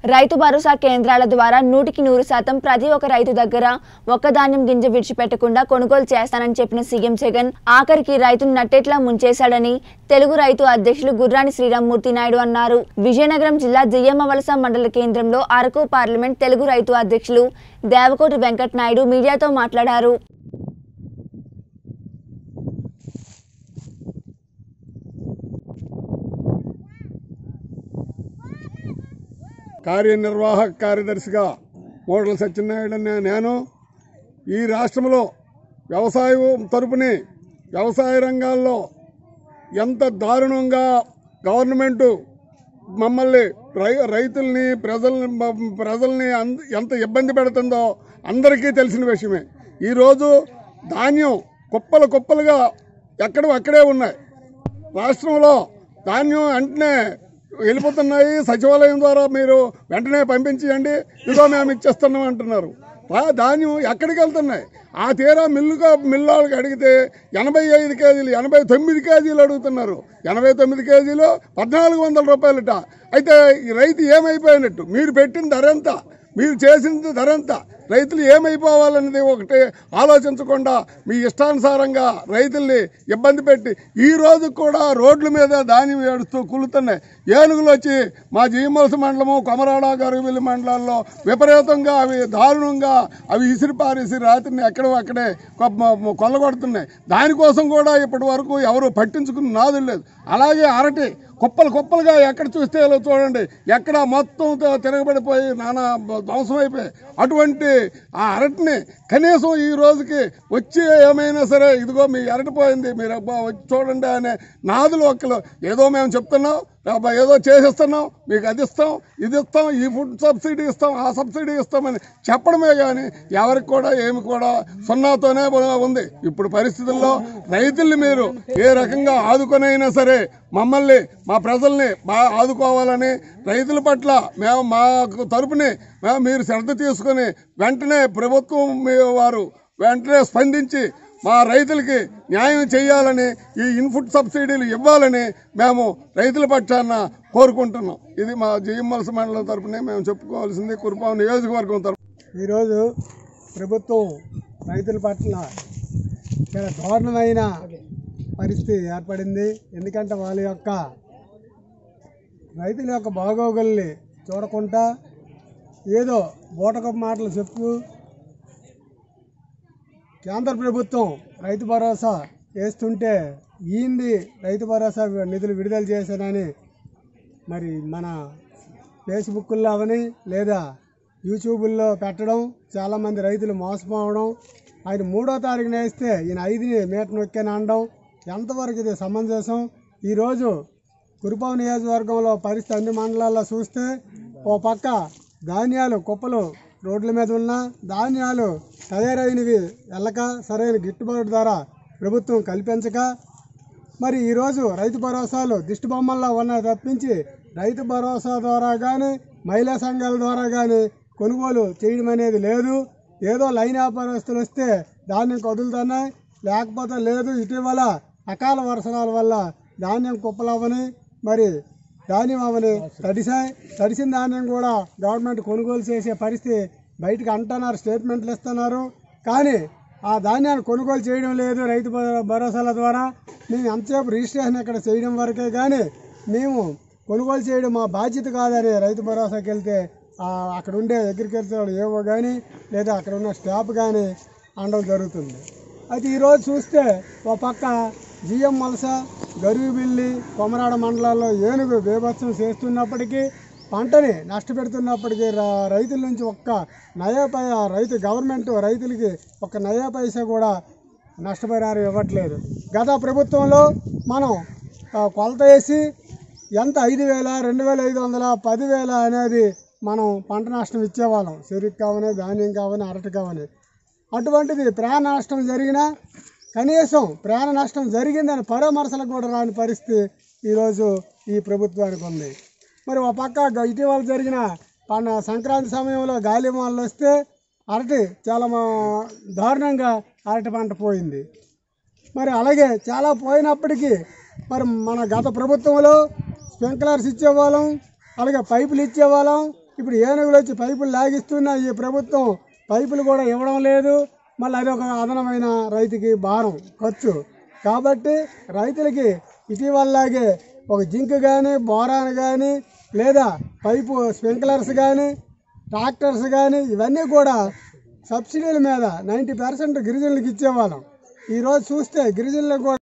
రైతు భరోసా కేంద్రాల ద్వారా నూటికి నూరు శాతం ప్రతి ఒక్క రైతు దగ్గర ఒక్క ధాన్యం గింజ విడిచిపెట్టకుండా కొనుగోలు చేస్తానని చెప్పిన సీఎం జగన్ ఆఖరికి రైతును నట్టేట్లా ముంచేశాడని తెలుగు రైతు అధ్యక్షులు గుర్రాని శ్రీరామ్మూర్తి నాయుడు అన్నారు విజయనగరం జిల్లా జియ్యమ్మ వలస మండల కేంద్రంలో అరకు పార్లమెంట్ తెలుగు రైతు అధ్యక్షులు దేవకోటి వెంకట్ నాయుడు మీడియాతో మాట్లాడారు కార్యనిర్వాహక కార్యదర్శిగా మోడల సత్యనారాయణ అనే నేను ఈ రాష్ట్రంలో వ్యవసాయం తరపుని వ్యవసాయ రంగాల్లో ఎంత దారుణంగా గవర్నమెంటు మమ్మల్ని రై రైతుల్ని ప్రజల్ని మ- ప్రజల్ని అంద- ఎంత ఇబ్బంది పెడుతుందో అందరికీ తెలిసిన విషయమే ఈరోజు ధాన్యం కుప్పలు కుప్పలుగా ఎక్కడ అక్కడే ఉన్నాయి రాష్ట్రంలో ధాన్యం వెంటనే వెళ్ళిపోతున్నాయి సచివాలయం ద్వారా మీరు వెంటనే పంపించండి ఇదిగో మేము ఇచ్చేస్తున్నాం అంటున్నారు ఆ ధాన్యం ఎక్కడికి వెళ్తున్నాయి ఆ తీరా మిల్లుగా మిల్లు వాళ్ళకి అడిగితే ఎనభై ఐదు కేజీలు ఎనభై తొమ్మిది కేజీలు అడుగుతున్నారు ఎనభై తొమ్మిది కేజీలు పద్నాలుగు వందల రూపాయలట అయితే ఈ రైతు ఏమైపోయినట్టు మీరు పెట్టిన ధర ఎంత మీరు చేసిన ధర ఎంత రైతులు ఏమైపోవాలన్నది ఒకటి ఆలోచించకుండా మీ ఇష్టానుసారంగా రైతుల్ని ఇబ్బంది పెట్టి ఈ రోజు కూడా రోడ్ల మీద ధాన్యం ఏడుస్తూ కులుతున్నాయి ఏనుగులు వచ్చి మా జీమలస మండలము కొమరాడ గరుగుబిల్లి మండలాల్లో విపరీతంగా అవి దారుణంగా అవి ఇసిరి పారేసి రాత్రిని ఎక్కడ అక్కడే కొ- కొల్లగొడుతున్నాయి దానికోసం కూడా ఇప్పటి వరకు ఎవరు పట్టించుకుని నాదులు లేదు అలాగే అరటి కుప్పలు కుప్పలుగా ఎక్కడ చూస్తే ఇలా చూడండి ఎక్కడ మొత్తం త- తిరగబడిపోయి నానా బ- ధ్వంసం అయిపోయి అటువంటి ఆ అరటిని కనీసం ఈ రోజుకి వచ్చి ఏమైనా సరే ఇదిగో మీ అరటి పోయింది మీరు అబ్బా వచ్చి చూడండి అనే నాదులు ఒక్కలు ఏదో మేము చెప్తున్నాం అబ్బా ఏదో చేసేస్తున్నాం మీకు అది ఇస్తాం ఇది ఇస్తాం ఈ ఫుడ్ సబ్సిడీ ఇస్తాం ఆ సబ్సిడీ ఇస్తామని చెప్పడమే కానీ ఎవరికి కూడా ఏమి కూడా సున్నాతోనే ఉంది ఇప్పుడు పరిస్థితుల్లో రైతుల్ని మీరు ఏ రకంగా ఆదుకొనైనా సరే మమ్మల్ని మా ప్రజల్ని బాగా ఆదుకోవాలని రైతుల పట్ల మేము మా తరపుని మేము మీరు శ్రద్ధ తీసుకొని వెంటనే ప్రభుత్వం మీ వారు వెంటనే స్పందించి మా రైతులకి న్యాయం చేయాలని ఈ ఇన్పుట్ సబ్సిడీలు ఇవ్వాలని మేము రైతుల పక్షాన కోరుకుంటున్నాం ఇది మా జిఎంఎల్స్ మండలం తరపునే మేము చెప్పుకోవాల్సింది కురుపాం నియోజకవర్గం తరపు ఈరోజు ప్రభుత్వం రైతుల పట్ల చాలా దారుణమైన పరిస్థితి ఏర్పడింది ఎందుకంటే వాళ్ళ యొక్క రైతుల యొక్క బాగోగుల్ని చూడకుండా ఏదో బూటకపు మాటలు చెప్పు కేంద్ర ప్రభుత్వం రైతు భరోసా వేస్తుంటే ఈంది రైతు భరోసా నిధులు విడుదల చేశానని మరి మన ఫేస్బుక్లో అవని లేదా యూట్యూబుల్లో పెట్టడం చాలామంది రైతులు మోసపోవడం ఆయన మూడో తారీఖున వేస్తే ఈయన ఐదుని మీట నొక్కాను అనడం ఎంతవరకు ఇది సమంజసం ఈరోజు కురుపావు నియోజకవర్గంలో పరిస్థితి అన్ని మండలాల్లో చూస్తే ఓ పక్క ధాన్యాలు కుప్పలు రోడ్ల మీద ఉన్న ధాన్యాలు తయారైనవి వెళ్ళక సరైన గిట్టుబాటు ధర ప్రభుత్వం కల్పించక మరి ఈరోజు రైతు భరోసాలు దిష్టి బొమ్మల్లో ఉన్నాయి తప్పించి రైతు భరోసా ద్వారా కానీ మహిళా సంఘాల ద్వారా కానీ కొనుగోలు చేయడం అనేది లేదు ఏదో లైన్ వ్యాపారస్తులు వస్తే ధాన్యం కదులుతున్నాయి లేకపోతే లేదు ఇటీవల అకాల వర్షాల వల్ల ధాన్యం కుప్పలవని మరి ధాన్యం అవని తడిసాయి తడిసిన ధాన్యం కూడా గవర్నమెంట్ కొనుగోలు చేసే పరిస్థితి బయటకు అంటున్నారు స్టేట్మెంట్లు ఇస్తున్నారు కానీ ఆ ధాన్యాన్ని కొనుగోలు చేయడం లేదు రైతు భ- భరోసాల ద్వారా మేము ఎంతసేపు రిజిస్ట్రేషన్ ఇక్కడ చేయడం వరకే కానీ మేము కొనుగోలు చేయడం మా బాధ్యత కాదని రైతు భరోసాకి వెళ్తే ఆ అక్కడ ఉండే అగ్రికల్చర్ ఏవో కానీ లేదా అక్కడ ఉన్న స్టాఫ్ కానీ అనడం జరుగుతుంది అయితే ఈరోజు చూస్తే ఓ పక్క జిఎం వలస గరువిబిల్లి కొమరాడ మండలాల్లో ఏనుగు బీభత్సం చేస్తున్నప్పటికీ పంటని నష్టపెడుతున్నప్పటికీ ర- రైతుల నుంచి ఒక్క నయా పై రైతు గవర్నమెంట్ రైతులకి ఒక్క నయా పైసా కూడా నష్టపరిహారం ఇవ్వట్లేదు గత ప్రభుత్వంలో మనం ఆ, కొలత వేసి ఎంత ఐదు వేల రెండు వేల ఐదు వందల పదివేల అనేది మనం పంట నష్టం ఇచ్చేవాళ్ళం చెరుకు కావని ధాన్యం కావని అరటి కావని అటువంటిది ప్రాణ నష్టం జరిగినా కనీసం ప్రాణ నష్టం జరిగిందని పరామర్శలకు కూడా రాని పరిస్థితి ఈరోజు ఈ ప్రభుత్వానికి ఉంది మరి ఒక పక్క గ- ఇటీవల జరిగిన పండ సంక్రాంతి సమయంలో గాలిమాలు వస్తే అరటి చాలా మా- దారుణంగా అరటి పంట పోయింది మరి అలాగే చాలా పోయినప్పటికీ మరి మన గత ప్రభుత్వంలో స్ప్రింక్లర్స్ ఇచ్చేవాళ్ళం అలాగే పైపులు ఇచ్చేవాళ్ళం ఇప్పుడు ఏనుగులు వచ్చి పైపులు లాగిస్తున్నా ఈ ప్రభుత్వం పైపులు కూడా ఇవ్వడం లేదు మళ్ళీ అదొక అదనమైన రైతుకి భారం ఖర్చు కాబట్టి రైతులకి ఇటీవలలాగే ఒక జింక్ కానీ బోరాన్ కానీ లేదా పైపు స్ప్రింక్లర్స్ కానీ ట్రాక్టర్స్ కానీ ఇవన్నీ కూడా సబ్సిడీల మీద నైంటీ పర్సెంట్ గిరిజనులకు ఇచ్చేవాళ్ళం ఈరోజు చూస్తే గిరిజనులకు కూడా